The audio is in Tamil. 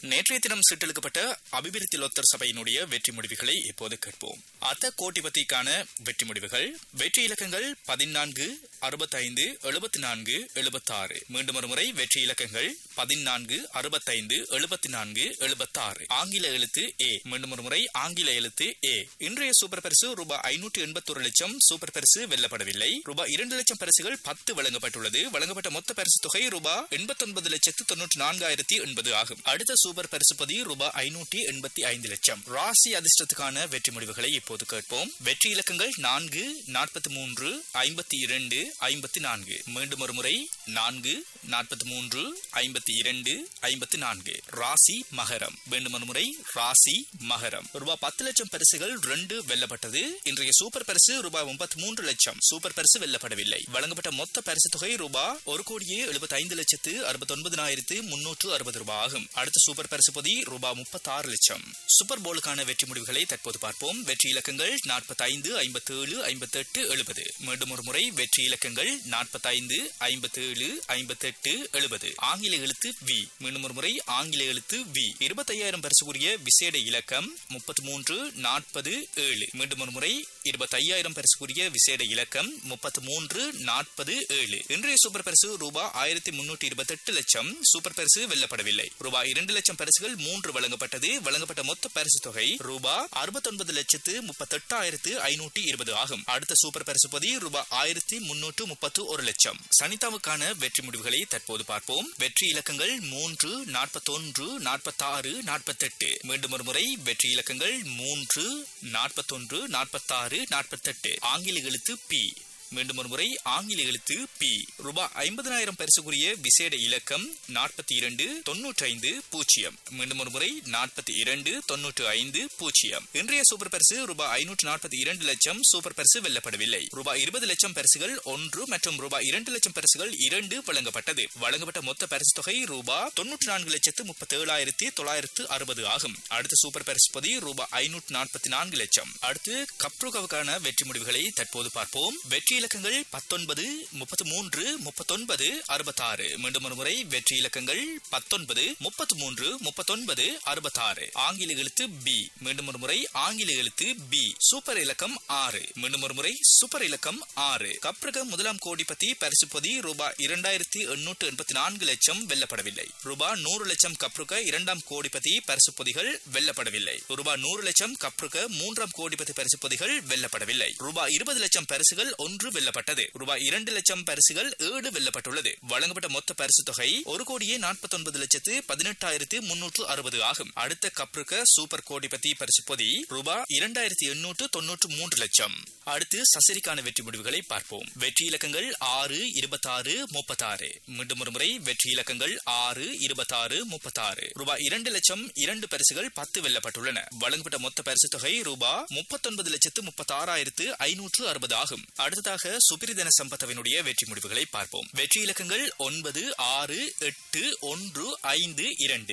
நேற்றைய தினம் சிற்றெழுக்கப்பட்ட அபிவிருத்தி லொத்தர் சபையினுடைய வெற்றி முடிவுகளை இப்போது கேட்போம் அத்த கோட்டிபத்திக்கான வெற்றி முடிவுகள் வெற்றி இலக்கங்கள் பதினான்கு அறுபத்தைந்து எழுபத்தி நான்கு எழுபத்தாறு மீண்டும் ஒரு முறை வெற்றி இலக்கங்கள் பதினான்கு அறுபத்தைந்து எழுபத்தி நான்கு எழுபத்தாறு ஆங்கில எழுத்து ஏ மீண்டும் ஒரு முறை ஆங்கில எழுத்து ஏ இன்றைய சூப்பர் பரிசு ரூபாய் ஐநூற்று எண்பத்தொரு லட்சம் சூப்பர் பரிசு வெல்லப்படவில்லை ரூபாய் இரண்டு லட்சம் பரிசுகள் பத்து வழங்கப்பட்டுள்ளது வழங்கப்பட்ட மொத்த பரிசு தொகை ரூபாய் எண்பத்தொன்பது லட்சத்து தொன்னூற்றி நான்காயிரத்தி எண்பது ஆகும் அடுத்த சூப்பர் பரிசு பதி ரூபாய் ஐநூற்றி எண்பத்தி ஐந்து லட்சம் ராசி அதிர்ஷ்டத்துக்கான வெற்றி முடிவுகளை இப்போது கேட்போம் வெற்றி இலக்கங்கள் நான்கு நாற்பத்தி மூன்று ஐம்பத்தி இரண்டு ஐம்பத்தி நான்கு மீண்டும் ஒரு முறை நான்கு நாற்பத்தி மூன்று ஐம்பத்தி இரண்டு ஐம்பத்தி நான்கு ராசி மகரம் மீண்டும் ஒரு முறை ராசி மகரம் ரூபாய் பத்து லட்சம் பரிசுகள் ரெண்டு வெல்லப்பட்டது இன்றைய சூப்பர் பரிசு ரூபாய் முப்பத்தி மூன்று லட்சம் சூப்பர் பரிசு வெல்லப்படவில்லை வழங்கப்பட்ட மொத்த பரிசு தொகை ரூபாய் ஒரு கோடியே எழுபத்தி ஐந்து லட்சத்து அறுபத்தி ஒன்பதினாயிரத்து முன்னூற்று அறுபது ரூபாய் ஆகும் அடுத்த சூப்பர் பரிசு பொதி ரூபாய் முப்பத்தி ஆறு லட்சம் சூப்பர் போலுக்கான வெற்றி முடிவுகளை தற்போது பார்ப்போம் வெற்றி இலக்கங்கள் நாற்பத்தி ஐந்து ஐம்பத்தி ஏழு ஐம்பத்தி எட்டு எழுபது மீண்டும் ஒரு முறை வெற்றி இலக்கங்கள் நாற்பத்தி ஐந்து ஐம்பத்தி ஏழு ஐம்பத்தி எட்டு எழுபது ஆங்கில எழுத்து வி மீண்டும் ஒரு முறை ஆங்கில எழுத்து வி இருபத்தையாயிரம் பரிசுக்குரிய விசேட இலக்கம் முப்பத்தி மூன்று நாற்பது ஏழு மீண்டும் ஒரு முறை இருபத்தையாயிரம் பரிசுக்குரிய விசேட இலக்கம் முப்பத்தி மூன்று நாற்பது ஏழு இன்றைய சூப்பர் பரிசு ரூபாய் ஆயிரத்தி முன்னூற்றி இருபத்தி எட்டு லட்சம் சூப்பர் பரிசு வெல்லப்படவில்லை ரூபாய் இரண்டு லட்சம் பரிசுகள் மூன்று வழங்கப்பட்டது வழங்கப்பட்ட மொத்த பரிசு தொகை ரூபாய் அறுபத்தொன்பது லட்சத்து முப்பத்தெட்டாயிரத்து ஐநூற்றி இருபது ஆகும் அடுத்த சூப்பர் பரிசு பதி ரூபாய் ஆயிரத்தி முன்னூற்று முப்பத்து ஒரு லட்சம் சனிதாவுக்கான வெற்றி முடிவுகளை தற்போது பார்ப்போம் வெற்றி இலக்கங்கள் மூன்று நாற்பத்தொன்று நாற்பத்தாறு நாற்பத்தெட்டு மீண்டும் ஒரு முறை வெற்றி இலக்கங்கள் மூன்று நாற்பத்தொன்று நாற்பத்தாறு நாற்பத்தெட்டு ஆங்கில எழுத்து பி மீண்டும் ஒரு முறை ஆங்கில எழுத்து பி ரூபாய் ஐம்பதனாயிரம் பரிசுக்குரிய விசேட இலக்கம் நாற்பத்தி இரண்டு தொன்னூற்றி ஐந்து பூஜ்ஜியம் மீண்டும் ஒரு முறை நாற்பத்தி இரண்டு தொன்னூற்று ஐந்து பூஜ்ஜியம் இன்றைய சூப்பர் பரிசு ரூபாய் ஐநூற்று நாற்பத்தி இரண்டு லட்சம் சூப்பர் பரிசு வெல்லப்படவில்லை ரூபாய் இருபது லட்சம் பரிசுகள் ஒன்று மற்றும் ரூபாய் இரண்டு லட்சம் பரிசுகள் இரண்டு வழங்கப்பட்டது வழங்கப்பட்ட மொத்த பரிசு தொகை ரூபாய் தொன்னூற்றி நான்கு லட்சத்து முப்பத்தி ஏழாயிரத்தி தொள்ளாயிரத்து அறுபது ஆகும் அடுத்த சூப்பர் பரிசு பதி ரூபாய் ஐநூற்று நாற்பத்தி நான்கு லட்சம் அடுத்து கப்ரோகவுக்கான வெற்றி முடிவுகளை தற்போது பார்ப்போம் வெற்றி இலக்கங்கள் பத்தொன்பது முப்பத்தி மூன்று முப்பத்தொன்பது அறுபத்தாறு மீண்டும் ஒரு முறை வெற்றி இலக்கங்கள் பத்தொன்பது முப்பத்தி மூன்று முப்பத்தொன்பது அறுபத்தாறு ஆங்கில எழுத்து பி மீண்டும் ஒரு முறை ஆங்கில எழுத்து பி சூப்பர் இலக்கம் ஆறு மீண்டும் ஒரு முறை சூப்பர் இலக்கம் ஆறு கப்ரக முதலாம் கோடிபதி பரிசு பொதி ரூபாய் இரண்டாயிரத்தி எண்ணூற்று எண்பத்தி நான்கு லட்சம் வெல்லப்படவில்லை ரூபாய் நூறு லட்சம் கப்ருக இரண்டாம் கோடிபதி பரிசு பொதிகள் வெல்லப்படவில்லை ரூபாய் நூறு லட்சம் கப்ருக மூன்றாம் கோடிபதி பரிசு பொதிகள் வெல்லப்படவில்லை ரூபாய் இருபது லட்சம் பரிசுகள் ஒன்று வெல்லப்பட்டது ரூபாய் இரண்டு லட்சம் பரிசுகள் ஏழு வெல்லப்பட்டுள்ளது வழங்கப்பட்ட மொத்த பரிசு தொகை ஒரு கோடியே நாற்பத்தி ஒன்பது லட்சத்து பதினெட்டாயிரத்து முன்னூற்று அறுபது ஆகும் அடுத்த கப்ருக்க சூப்பர் கோடிபதி பரிசு பொதி ரூபாய் இரண்டாயிரத்தி எண்ணூற்று தொன்னூற்று மூன்று லட்சம் அடுத்து சசிரிக்கான வெற்றி முடிவுகளை பார்ப்போம் வெற்றி இலக்கங்கள் ஆறு இருபத்தாறு முப்பத்தாறு மீண்டும் ஒரு முறை வெற்றி இலக்கங்கள் ஆறு இருபத்தாறு முப்பத்தாறு ரூபாய் இரண்டு லட்சம் இரண்டு பரிசுகள் பத்து வெல்லப்பட்டுள்ளன வழங்கப்பட்ட மொத்த பரிசு தொகை ரூபாய் முப்பத்தொன்பது லட்சத்து முப்பத்தாறாயிரத்து ஐநூற்று அறுபது ஆகும் அடுத்ததாக சுபிரிதன சம்பத்தவினுடைய வெற்றி முடிவுகளை பார்ப்போம் வெற்றி இலக்கங்கள் ஒன்பது ஆறு எட்டு ஒன்று ஐந்து இரண்டு